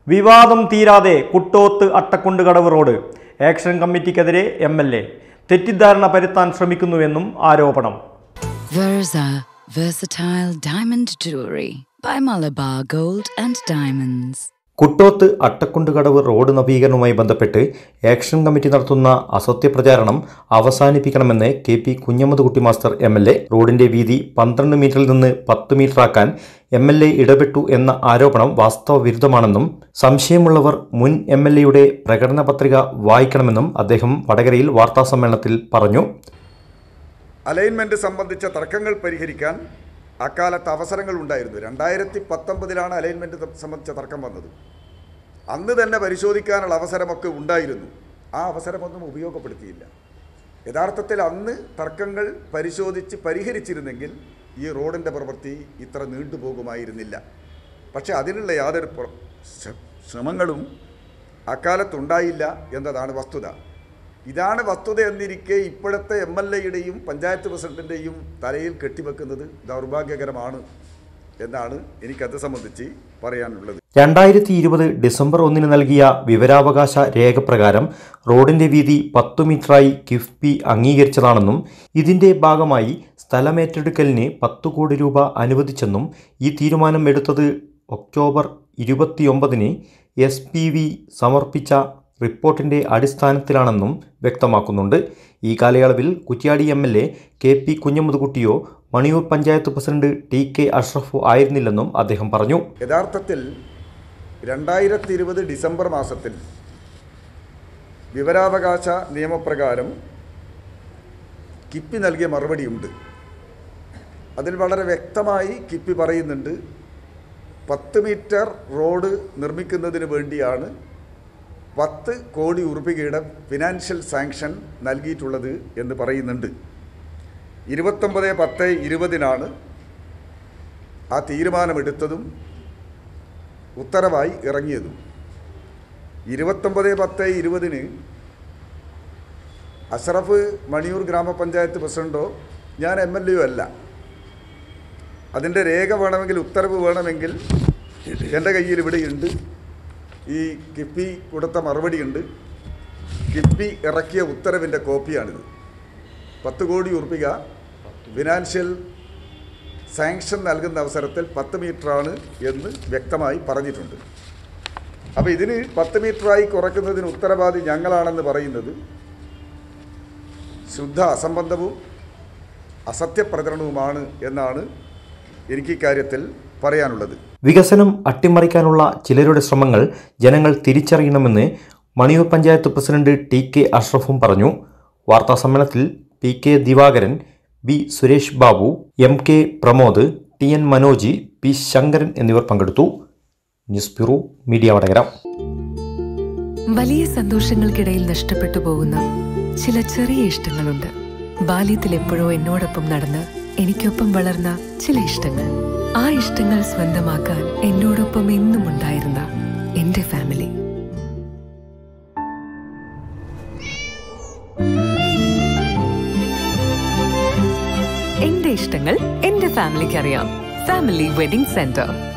വിവാദം തീരാതെ Kuttoth Attakkundukadavu road action കമ്മിറ്റിക്കെതിരെ എം എൽ എ തെറ്റിദ്ധാരണ പരത്താൻ ശ്രമിക്കുന്നുവെന്നും ആരോപണം Verza Versatile Diamond Jewelry by Malabar Gold and Diamonds. Kuttoth Attakkundukadavu road നവീകരണവുമായി ബന്ധപ്പെട്ട് ആക്ഷൻ കമ്മിറ്റി നടത്തുന്ന അസത്യപ്രചാരണം അവസാനിപ്പിക്കണമെന്ന് K P Kunhammadkutty master M L A റോഡിന്റെ വീതി പന്ത്രണ്ട് മീറ്ററിൽ നിന്ന് പത്ത് മീറ്ററാക്കാൻ എം എൽ എ ഇടപെട്ടു എന്ന ആരോപണം വാസ്തവ വിരുദ്ധമാണെന്നും സംശയമുള്ളവർ മുൻ എം എൽ എയുടെ പ്രകടന പത്രിക വായിക്കണമെന്നും അദ്ദേഹം വടകരയിൽ വാർത്താസമ്മേളനത്തിൽ പറഞ്ഞു അലൈൻമെൻറ്റ് സംബന്ധിച്ച തർക്കങ്ങൾ പരിഹരിക്കാൻ അക്കാലത്ത് അവസരങ്ങൾ ഉണ്ടായിരുന്നു രണ്ടായിരത്തി പത്തൊമ്പതിലാണ് അലൈൻമെൻറ്റ് സംബന്ധിച്ച തർക്കം വന്നത് അന്ന് തന്നെ പരിശോധിക്കാനുള്ള അവസരമൊക്കെ ഉണ്ടായിരുന്നു ആ അവസരമൊന്നും ഉപയോഗപ്പെടുത്തിയില്ല യഥാർത്ഥത്തിൽ അന്ന് തർക്കങ്ങൾ പരിശോധിച്ച് പരിഹരിച്ചിരുന്നെങ്കിൽ ഈ റോഡിൻ്റെ പ്രവൃത്തി ഇത്ര നീണ്ടുപോകുമായിരുന്നില്ല പക്ഷേ അതിനുള്ള യാതൊരു പ്ര- ശ്ര- ശ്രമങ്ങളും അക്കാലത്തുണ്ടായില്ല എന്നതാണ് വസ്തുത ഇതാണ് വസ്തുത എന്നിരിക്കെ ഇപ്പോഴത്തെ എം എൽ എയുടെയും പഞ്ചായത്ത് പ്രസിഡന്റിൻ്റെയും തലയിൽ കെട്ടിവെക്കുന്നത് ദൗർഭാഗ്യകരമാണ് എന്നാണ് എനിക്കത് സംബന്ധിച്ച് പറയാനുള്ളത് രണ്ടായിരത്തി ഇരുപത് ഡിസംബർ ഒന്നിന് നൽകിയ വിവരാവകാശ രേഖ പ്രകാരം റോഡിന്റെ വീതി പത്തു മീറ്ററായി കിഫ്ബി അംഗീകരിച്ചതാണെന്നും ഇതിന്റെ ഭാഗമായി സ്ഥലമേറ്റെടുക്കലിന് പത്തു കോടി രൂപ അനുവദിച്ചെന്നും ഈ തീരുമാനം എടുത്തത് ഒക്ടോബർ ഇരുപത്തിയൊമ്പതിന് എസ് പി വി സമർപ്പിച്ച റിപ്പോർട്ടിന്റെ അടിസ്ഥാനത്തിലാണെന്നും വ്യക്തമാക്കുന്നുണ്ട് ഈ കാലയളവിൽ Kuttiadi M L A K P കുഞ്ഞമുതുകുട്ടിയോ Maniyur panchayat president T K അഷ്റഫോ ആയിരുന്നില്ലെന്നും അദ്ദേഹം പറഞ്ഞു യഥാർത്ഥത്തിൽ രണ്ടായിരത്തി ഇരുപത് ഡിസംബർ മാസത്തിൽ വിവരാവകാശ നിയമപ്രകാരം കിപ്പി നൽകിയ മറുപടിയുണ്ട് അതിൽ വളരെ വ്യക്തമായി കിപ്പി പറയുന്നുണ്ട് പത്ത് മീറ്റർ റോഡ് നിർമ്മിക്കുന്നതിന് വേണ്ടിയാണ് പത്ത് കോടി ഉറുപ്പികയുടെ ഫിനാൻഷ്യൽ സാങ്ഷൻ നൽകിയിട്ടുള്ളത് എന്ന് പറയുന്നുണ്ട് ഇരുപത്തൊമ്പത് പത്ത് ഇരുപതിനാണ് ആ തീരുമാനമെടുത്തതും ഉത്തരവായി ഇറങ്ങിയതും ഇരുപത്തൊമ്പത് പത്ത് ഇരുപതിന് അഷറഫ് മണിയൂർ ഗ്രാമപഞ്ചായത്ത് പ്രസിഡൻറ്റോ ഞാൻ എം എൽ എയോ അല്ല അതിൻ്റെ രേഖ വേണമെങ്കിൽ ഉത്തരവ് വേണമെങ്കിൽ എൻ്റെ കയ്യിൽ ഇവിടെയുണ്ട് ഈ കിഫ്ബി കൊടുത്ത മറുപടിയുണ്ട് കിഫ്ബി ഇറക്കിയ ഉത്തരവിൻ്റെ കോപ്പിയാണിത് പത്ത് കോടി ഉറുപ്പിക ഫിനാൻഷ്യൽ സാങ്ഷൻ നൽകുന്ന അവസരത്തിൽ പത്ത് മീറ്ററാണ് എന്ന് വ്യക്തമായി പറഞ്ഞിട്ടുണ്ട് അപ്പോൾ ഇതിന് പത്ത് മീറ്ററായി കുറയ്ക്കുന്നതിന് ഉത്തരവാദി ഞങ്ങളാണെന്ന് പറയുന്നത് ശുദ്ധ അസംബന്ധവും അസത്യപ്രചരണവുമാണ് എന്നാണ് എനിക്ക് ഇക്കാര്യത്തിൽ പറയാനുള്ളത് വികസനം അട്ടിമറിക്കാനുള്ള ചിലരുടെ ശ്രമങ്ങൾ ജനങ്ങൾ തിരിച്ചറിയണമെന്ന് Maniyur panchayat president T K അഷ്റഫും പറഞ്ഞു വാർത്താസമ്മേളനത്തിൽ P K Divakaran B Suresh Babu M K Pramod T N Manoj P Sankaran എന്നിവർ പങ്കെടുത്തു ന്യൂസ് ബ്യൂറോ മീഡിയ വടകര വലിയ സന്തോഷങ്ങൾക്കിടയിൽ നഷ്ടപ്പെട്ടു പോകുന്ന ചില ചെറിയ ഇഷ്ടങ്ങളുണ്ട് ബാല്യത്തിൽ എപ്പോഴോ എന്നോടൊപ്പം നടന്ന് എനിക്കൊപ്പം വളർന്ന ചില ഇഷ്ടങ്ങൾ ആ ഇഷ്ടങ്ങൾ സ്വന്തമാക്കാൻ എന്നോടൊപ്പം എന്നും ഉണ്ടായിരുന്ന എന്റെ ഫാമിലി എന്റെ ഇഷ്ടങ്ങൾ എന്റെ ഫാമിലിക്ക് അറിയാം ഫാമിലി വെഡിംഗ് സെന്റർ